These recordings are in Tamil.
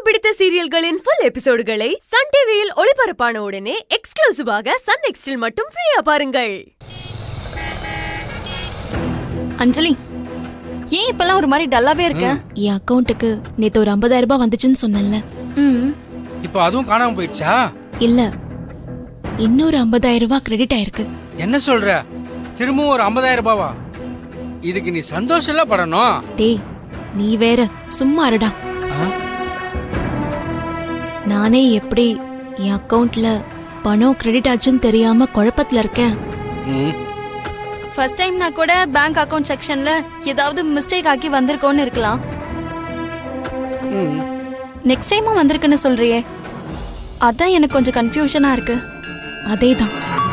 பிடித்த சீரியல்களின் ஃபுல் எபிசோடுகளை சன் டிவியில் ஒளிபரப்பான உடனே எக்ஸ்க்ளூசிவாக சன் நெக்ஸ்டில் மட்டும் ஃப்ரீயா பாருங்கள் அஞ்சலி ஏன் இப்பெல்லாம் ஒரு மாதிரி டல்லாவே இருக்க என் அக்கவுண்ட்டுக்கு நேத்து ஒரு 50000 ரூபாய் வந்துச்சுன்னு சொன்னேன்ல ம் இப்போ அதுவும் காணாம போயிடுச்சா இல்ல இன்னொரு 50000 ரூபாய் கிரெடிட் ஆயிருக்கு என்ன சொல்ற திரும்பவும் ஒரு 50000 ரூபாவா இதுக்கு நீ சந்தோஷம்ல படணும் டேய் நீ வேற சும்மா இருடா ஆ? நானே எப்படி என் அக்கவுண்ட்ல பணம் கிரெடிட் ஆச்சுன்னு தெரியாம குழப்பத்துல இருக்கேன் ம், ஃபர்ஸ்ட் டைம் நான் கூட பேங்க் அக்கவுண்ட் செக்ஷன்ல ஏதாவது மிஸ்டேக் ஆக்கி வந்திருக்கோன்னு இருக்கலாம் ம். நெக்ஸ்ட் டைமும் வந்திருக்குன்னு சொல்றியே அதான் எனக்கு கொஞ்சம் கன்ஃபியூஷனா இருக்கு அதேதான்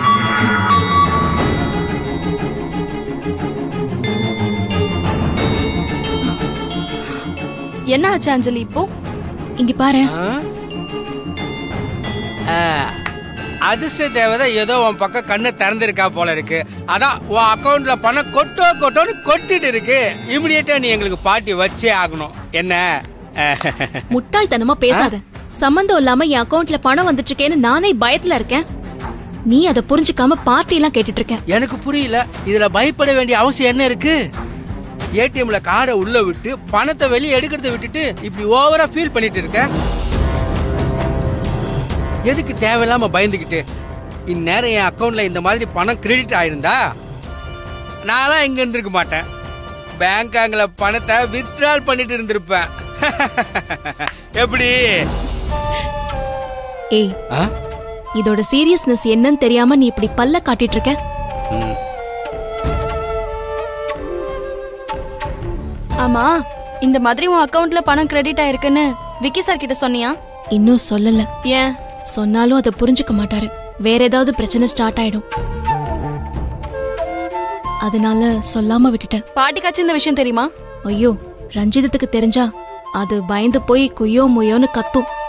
என்ன ஆச்சு அஞ்சலி இப்போ இங்க பாரு ஆ? ஆ, அதிர்ஷ்ட தேவதை ஏதோ உன் பக்கம் கண்ணை திறந்திருக்கா போல இருக்கு அதான் உன் அக்கவுண்ட்ல பணம் கொட்டோ கொட்டோன்னு கொட்டிட்டு இருக்கு இமிடியேட்டா நீ எங்களுக்கு பார்ட்டி வச்சே ஆகணும் என்ன முட்டாள்தனமா பேசாத சம்பந்தம் இல்லாம என் அக்கவுண்ட்ல பணம் வந்துட்டு இருக்கேன்னு நானே பயத்துல இருக்கேன் நீ அதை புரிஞ்சுக்காம பார்ட்டி எல்லாம் கேட்டுட்டு இருக்க எனக்கு புரியல இதுல பயப்பட வேண்டிய அவசியம் என்ன இருக்கு ஏடிஎம்ல கார்டை உள்ள விட்டு பணத்தை வெளியே எடுக்கிறத விட்டுட்டு இப்படி ஓவரா ஃபீல் பண்ணிட்டு இருக்க எதுக்கு தேவையில்லாம பயந்துக்கிட்டு இந்நேரம் என் அக்கவுண்ட்ல இந்த மாதிரி பணம் கிரெடிட் ஆயிருந்தா நான்லாம் இங்க இருந்திருக்க மாட்டேன் பேங்க் அங்கில் பணத்தை வித்ட்ரால் பண்ணிட்டு இருந்திருப்பேன் எப்படி ஏய் ஆ? இதோட சீரியஸ்னஸ் என்னன்னு தெரியாம நீ இப்படி பல்ல காட்டிட்டு இருக்க ம். ஆமா இந்த மாதிரி உன் அக்கவுண்ட்ல பணம் கிரெடிட் ஆயிருக்குன்னு விக்கி சார் கிட்ட சொன்னியா இன்னும் சொல்லல ஏன் சொன்னாலும் அதை புரிஞ்சுக்க மாட்டாரு வேற ஏதாவது பிரச்சனை ஸ்டார்ட் ஆயிடும் அதனால சொல்லாம விட்டுட்டேன் பாட்டிக்காச்சும் இந்த விஷயம் தெரியுமா ஐயோ ரஞ்சிதத்துக்கு தெரிஞ்சா அது பயந்து போய் குய்யோ முய்யோன்னு கத்தும்